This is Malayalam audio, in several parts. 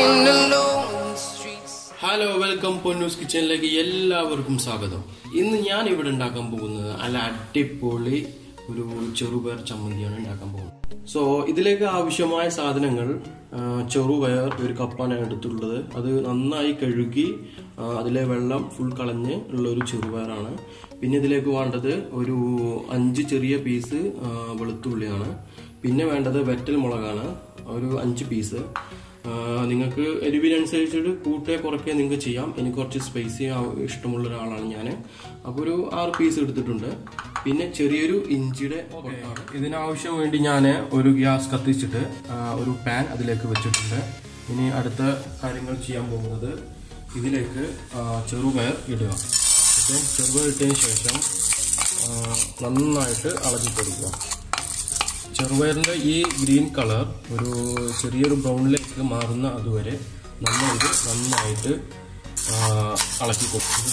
Walking alone in the streets. Hello welcome Ponnoos കിച്ചണിലേക്ക് എല്ലാവർക്കും സ്വാഗതം ഇന്ന് ഞാൻ ഇവിടെ ഉണ്ടാക്കാൻ പോകുന്നത് നല്ല അടിപൊളി ഒരു ചെറുപയർ ചമ്മന്തിയാണ് ഉണ്ടാക്കാൻ പോകുന്നത് സോ ഇതിലേക്ക് ആവശ്യമായ സാധനങ്ങൾ ആ, ചെറുപയർ ഒരു കപ്പാണ് ഞാൻ എടുത്തിട്ടുള്ളത് അത് നന്നായി കഴുകി ആ, അതിലെ വെള്ളം ഫുൾ കളഞ്ഞ് ഉള്ള ഒരു ചെറുപയറാണ് പിന്നെ ഇതിലേക്ക് വേണ്ടത് ഒരു അഞ്ച് ചെറിയ പീസ് ആ, വെളുത്തുള്ളിയാണ് പിന്നെ വേണ്ടത് വെറ്റൽ മുളകാണ് ഒരു അഞ്ച് പീസ് ആഹ് നിങ്ങൾക്ക് എരിവിനനുസരിച്ചിട്ട് കൂട്ടേ കുറയ്ക്കേ നിങ്ങൾക്ക് ചെയ്യാം എനിക്ക് കുറച്ച് സ്പൈസി ഇഷ്ടമുള്ള ഒരാളാണ് ഞാൻ അപ്പോൾ ഒരു ആറ് പീസ് എടുത്തിട്ടുണ്ട് പിന്നെ ചെറിയൊരു ഇഞ്ചിയുടെ പൊട്ടാണ് ഇതിനാവശ്യം വേണ്ടി ഞാൻ ഒരു ഗ്യാസ് കത്തിച്ചിട്ട് ആഹ് ഒരു പാൻ അതിലേക്ക് വെച്ചിട്ടുണ്ട് ഇനി അടുത്ത കാര്യങ്ങൾ ചെയ്യാൻ പോകുന്നത് ഇതിലേക്ക് ആഹ് ചെറുപയർ ഇടുക ഓക്കെ ചെറുപയർ ഇട്ടതിന് ശേഷം ആഹ് നന്നായിട്ട് ഇളക്കി കൊടുക്കുക ചെറുപയറിന്റെ ഈ ഗ്രീൻ കളർ ഒരു ചെറിയൊരു ബ്രൗണിലേക്ക് മാറുന്ന അതുവരെ നമ്മൾ ഇത് നന്നായിട്ട് ആ, ഇളക്കി കൊടുക്കും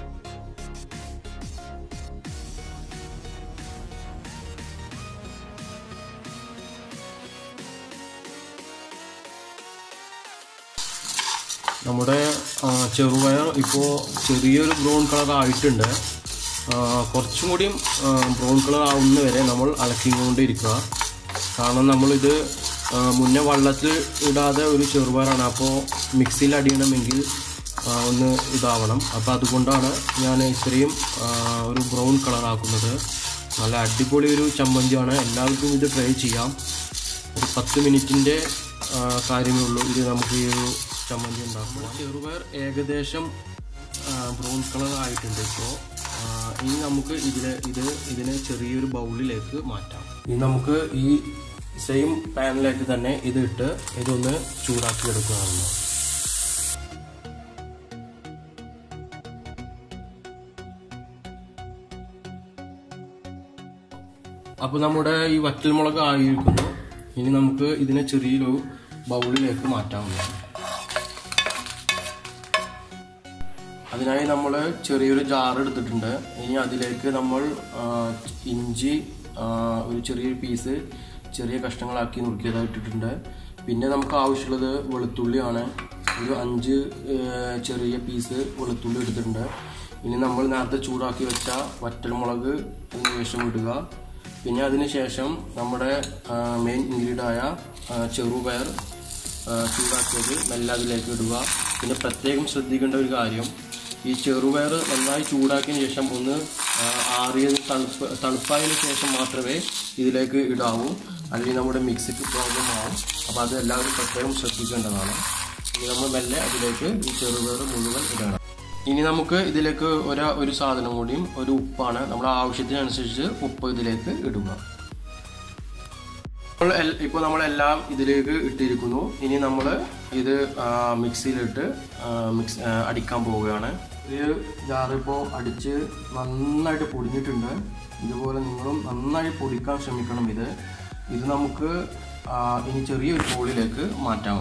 നമ്മുടെ ആ, ചെറുപയർ ഇപ്പോൾ ചെറിയൊരു ബ്രൗൺ കളർ ആയിട്ടുണ്ട് ആ, കുറച്ചും കൂടിയും ബ്രൗൺ കളർ ആവുന്ന വരെ നമ്മൾ ഇളക്കിക്കൊണ്ടിരിക്കുക കാരണം നമ്മളിത് ആ, മുന്നേ വെള്ളത്തിൽ ഇടാതെ ഒരു ചെറുപയറാണ് അപ്പോൾ മിക്സിയിൽ അടിയണമെങ്കിൽ ആ, ഒന്ന് ഇതാവണം അപ്പോൾ അതുകൊണ്ടാണ് ഞാൻ ഇത്രയും ആ, ഒരു ബ്രൗൺ കളർ ആക്കുന്നത് നല്ല അടിപൊളി ഒരു ചമ്മന്തിയാണ് എല്ലാവർക്കും ഇത് ട്രൈ ചെയ്യാം ഒരു പത്ത് മിനിറ്റിൻ്റെ കാര്യമേ ഉള്ളൂ ഇത് നമുക്ക് ഈ ഒരു ചമ്മന്തി ഉണ്ടാക്കും ചെറുപയർ ഏകദേശം ബ്രൗൺ കളർ ആയിട്ടുണ്ട് ഇപ്പോൾ ഇനി നമുക്ക് ഇതിലെ ഇത് ഇതിനെ ചെറിയൊരു ബൗളിലേക്ക് മാറ്റാം ഇനി നമുക്ക് ഈ സെയിം പാനിലേക്ക് തന്നെ ഇത് ഇട്ട് ഇതൊന്ന് ചൂടാക്കി എടുക്കുകയാണ് അപ്പോൾ നമ്മുടെ ഈ വറ്റൽമുളക് ആയിരിക്കുന്നു ഇനി നമുക്ക് ഇതിനെ ചെറിയൊരു ബൗളിലേക്ക് മാറ്റാവുന്നതാണ് അതിനായി നമ്മൾ ചെറിയൊരു ജാർ എടുത്തിട്ടുണ്ട് ഇനി അതിലേക്ക് നമ്മൾ ആ, ഇഞ്ചി ആ, ഒരു ചെറിയൊരു പീസ് ചെറിയ കഷ്ണങ്ങളാക്കി നുറുക്കിയതായി ഇട്ടിട്ടുണ്ട് പിന്നെ നമുക്ക് ആവശ്യമുള്ളത് വെളുത്തുള്ളിയാണ് ഒരു അഞ്ച് ഏ, ചെറിയ പീസ് വെളുത്തുള്ളി എടുത്തിട്ടുണ്ട് ഇനി നമ്മൾ നേരത്തെ ചൂടാക്കി വെച്ച വറ്റൽമുളക് അതിന് ശേഷം ഇടുക പിന്നെ അതിന് ശേഷം നമ്മുടെ മെയിൻ ഇൻഗ്രീഡിയൻ്റ് ആയ ആ, ചെറുപയർ ആ, ചൂടാക്കിയത് മെല്ലെ അതിലേക്ക് ഇടുക പിന്നെ പ്രത്യേകം ശ്രദ്ധിക്കേണ്ട ഒരു കാര്യം ഈ ചെറുപയർ നന്നായി ചൂടാക്കിയതിന് ശേഷം ഒന്ന് ആ, ആറിയത് തണുപ്പ് തണുപ്പായതിനു ശേഷം മാത്രമേ ഇതിലേക്ക് ഇടാവൂ അല്ലെങ്കിൽ നമ്മുടെ മിക്സിക്ക് പ്രോബ്ലം ആവും അപ്പോൾ അത് എല്ലാവരും പ്രത്യേകം ശ്രദ്ധിക്കേണ്ടതാണ് ഇനി നമ്മൾ മെല്ലെ അതിലേക്ക് ഈ ചെറുപയർ മുഴുവൻ ഇടണം ഇനി നമുക്ക് ഇതിലേക്ക് ഒരു ഒരു സാധനം കൂടിയും ഒരു ഉപ്പാണ് നമ്മുടെ ആവശ്യത്തിനനുസരിച്ച് ഉപ്പ് ഇതിലേക്ക് ഇടുക ഇപ്പോൾ എൽ- ഇപ്പോൾ നമ്മളെല്ലാം ഇതിലേക്ക് ഇട്ടിരിക്കുന്നു ഇനി നമ്മൾ ഇത് ആ, മിക്സിയിലിട്ട് ആ, മിക്സ് ആ, അടിക്കാൻ പോവുകയാണ് ഈ ജാറ് ഇപ്പോൾ അടിച്ച് നന്നായിട്ട് പൊടിഞ്ഞിട്ടുണ്ട് ഇതുപോലെ നിങ്ങളും നന്നായി പൊടിക്കാൻ ശ്രമിക്കണം ഇത് ഇത് നമുക്ക് ആ, ഇനി ചെറിയൊരു ബോളിലേക്ക് മാറ്റാം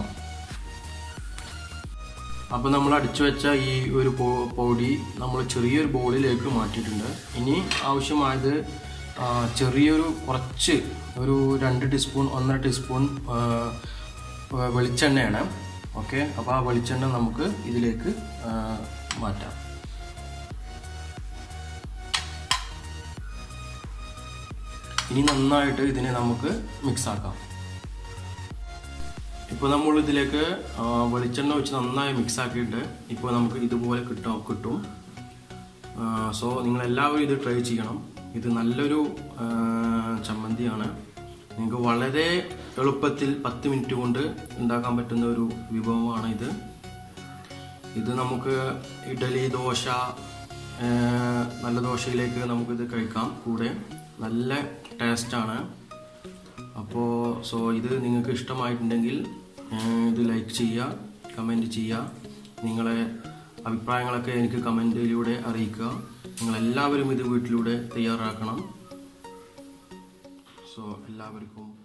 അപ്പോൾ നമ്മൾ അടിച്ചു വെച്ച ഈ ഒരു പൊ- പൊടി നമ്മൾ ചെറിയൊരു ബോളിലേക്ക് മാറ്റിയിട്ടുണ്ട് ഇനി ആവശ്യമായത് ആ, ചെറിയൊരു കുറച്ച് ഒരു രണ്ട് ടീസ്പൂൺ ഒന്നര ടീസ്പൂൺ ആ, വെ- വെളിച്ചെണ്ണയാണ് ഓക്കെ അപ്പോൾ ആ വെളിച്ചെണ്ണ നമുക്ക് ഇതിലേക്ക് ആ, മാറ്റാം ഇനി നന്നായിട്ട് ഇതിനെ നമുക്ക് മിക്സ് ആക്കാം ഇപ്പോൾ നമ്മൾ ഇതിലേക്ക് ആ, വെളിച്ചെണ്ണ വെച്ച് നന്നായി മിക്സ് ആക്കിയിട്ട് ഇപ്പോൾ നമുക്ക് ഇതുപോലെ കിട്ടും കിട്ടും സോ നിങ്ങൾ എല്ലാവരും ഇത് ട്രൈ ചെയ്യണം ഇത് നല്ലൊരു ആ, ചമ്മന്തിയാണ് നിങ്ങൾക്ക് വളരെ എളുപ്പത്തിൽ പത്ത് മിനിറ്റ് കൊണ്ട് ഉണ്ടാക്കാൻ പറ്റുന്ന ഒരു വിഭവമാണ് ഇത് ഇത് നമുക്ക് ഇഡലി ദോശ ആ, നല്ല ദോശയിലേക്ക് നമുക്കിത് കഴിക്കാം കൂടെ നല്ല ടേസ്റ്റാണ് അപ്പോൾ സോ ഇത് നിങ്ങൾക്ക് ഇഷ്ടമായിട്ടുണ്ടെങ്കിൽ ഏഹ്, ഇത് ലൈക്ക് ചെയ്യുക കമൻറ്റ് ചെയ്യുക നിങ്ങളെ അഭിപ്രായങ്ങളൊക്കെ എനിക്ക് കമൻറ്റിലൂടെ അറിയിക്കുക നിങ്ങളെല്ലാവരും ഇത് വീട്ടിലൂടെ തയ്യാറാക്കണം സോ എല്ലാവർക്കും